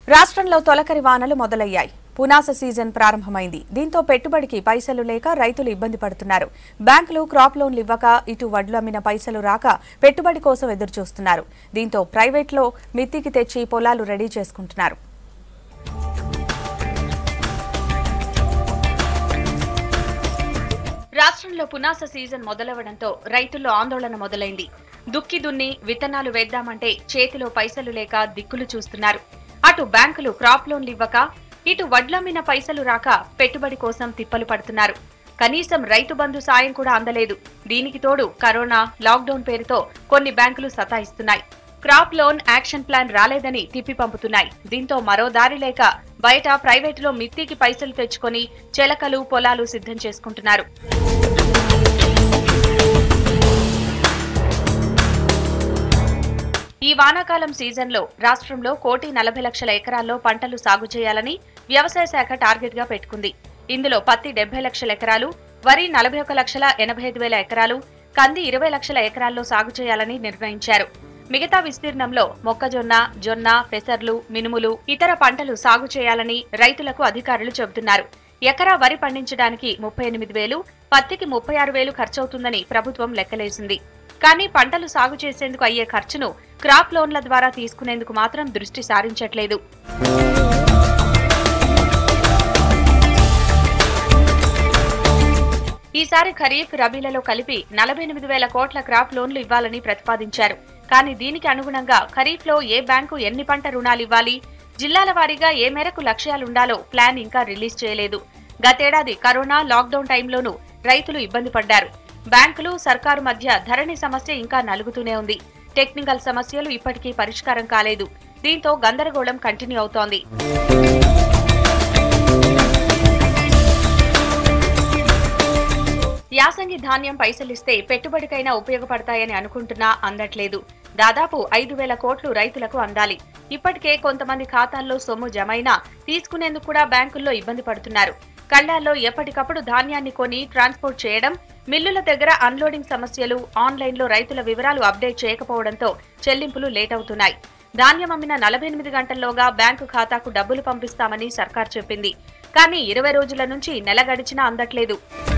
రాష్ట్రంలో తొలకరి వానలు మొదలయ్యాయి పునాస సీజన్ ప్రారంభమైంది దీంతో పెట్టుబడికి పైసలు లేక రైతులు ఇబ్బంది పడుతున్నారు బ్యాంకులు క్రాప్ లోన్లు ఇవ్వక ఇటు వడ్లు అమ్మిన పైసలు రాక పెట్టుబడి కోసం ఎదురుచూస్తున్నారు దీంతో ప్రైవేట్లో మిత్తికి తెచ్చి పొలాలు రెడీ చేసుకుంటున్నారు రాష్ట్రంలో పునాస సీజన్ మొదలవడంతో రైతుల్లో ఆందోళన మొదలైంది దుక్కి దున్ని విత్తనాలు వేద్దామంటే చేతిలో పైసలు లేక దిక్కులు చూస్తున్నారు అటు బ్యాంకులు క్రాప్ లోన్లు ఇవ్వక ఇటు వడ్లమ్మిన పైసలు రాక పెట్టుబడి కోసం తిప్పలు పడుతున్నారు కనీసం రైతు బంధు సాయం కూడా అందలేదు దీనికి తోడు కరోనా లాక్డౌన్ పేరుతో కొన్ని బ్యాంకులు సతాయిస్తున్నాయి క్రాప్ లోన్ యాక్షన్ ప్లాన్ రాలేదని తిప్పి పంపుతున్నాయి దీంతో మరో దారి లేక బయట ప్రైవేటులో మిత్తికి పైసలు తెచ్చుకొని చెలకలు పొలాలు సిద్ధం చేసుకుంటున్నారు ఈ వానాకాలం సీజన్లో రాష్ట్రంలో కోటి నలభై లక్షల ఎకరాల్లో పంటలు సాగు చేయాలని వ్యవసాయ శాఖ టార్గెట్ గా పెట్టుకుంది ఇందులో పత్తి డెబ్బై లక్షల ఎకరాలు వరి నలభై ఒక లక్షల ఎనభై ఐదు వేల ఎకరాలు కంది ఇరవై లక్షల ఎకరాల్లో సాగు చేయాలని నిర్ణయించారు మిగతా విస్తీర్ణంలో మొక్కజొన్న జొన్న పెసర్లు మినుములు ఇతర పంటలు సాగు చేయాలని రైతులకు అధికారులు చెబుతున్నారు ఎకరా వరి పండించడానికి ముప్పై ఎనిమిది వేలు పత్తికి ముప్పై ఆరు వేలు ఖర్చవుతుందని ప్రభుత్వం లెక్కలేసింది కానీ పంటలు సాగు చేసేందుకు అయ్యే ఖర్చును క్రాప్ లోన్ల ద్వారా తీసుకునేందుకు మాత్రం దృష్టి సారించట్లేదు ఈసారి ఖరీఫ్ రబీలలో కలిపి నలభై ఎనిమిది వేల కోట్ల క్రాప్ లోన్లు ఇవ్వాలని ప్రతిపాదించారు కానీ దీనికి అనుగుణంగా ఖరీఫ్లో ఏ బ్యాంకు ఎన్ని పంట రుణాలు ఇవ్వాలి జిల్లాల వారీగా ఏ మేరకు లక్ష్యాలుండాలో ప్లాన్ ఇంకా రిలీజ్ చేయలేదు గతేడాది కరోనా లాక్డౌన్ టైంలోనూ రైతులు ఇబ్బంది పడ్డారు బ్యాంకులు సర్కారు మధ్య ధరణి సమస్య ఇంకా నలుగుతూనే ఉంది టెక్నికల్ సమస్యలు ఇప్పటికీ పరిష్కారం కాలేదు దీంతో గందరగోళం కంటిన్యూ అవుతోంది యాసంగి ధాన్యం పైసలిస్తే పెట్టుబడికైనా ఉపయోగపడతాయని అనుకుంటున్నా అందట్లేదు దాదాపు ఐదు వేల కోట్లు రైతులకు అందాలి ఇప్పటికే కొంతమంది ఖాతాల్లో సొమ్ము జమైనా తీసుకునేందుకు కూడా బ్యాంకుల్లో ఇబ్బంది పడుతున్నారు కళ్ళాల్లో ఎప్పటికప్పుడు ధాన్యాన్ని కొని ట్రాన్స్పోర్ట్ చేయడం మిల్లుల దగ్గర అన్లోడింగ్ సమస్యలు ఆన్లైన్లో రైతుల వివరాలు అప్డేట్ చేయకపోవడంతో చెల్లింపులు లేట్ అవుతున్నాయి ధాన్యం అమ్మిన నలభై ఎనిమిది గంటల్లోగా బ్యాంకు ఖాతాకు డబ్బులు పంపిస్తామని సర్కార్ చెప్పింది కానీ ఇరవై రోజుల నుంచి నెల గడిచినా అందట్లేదు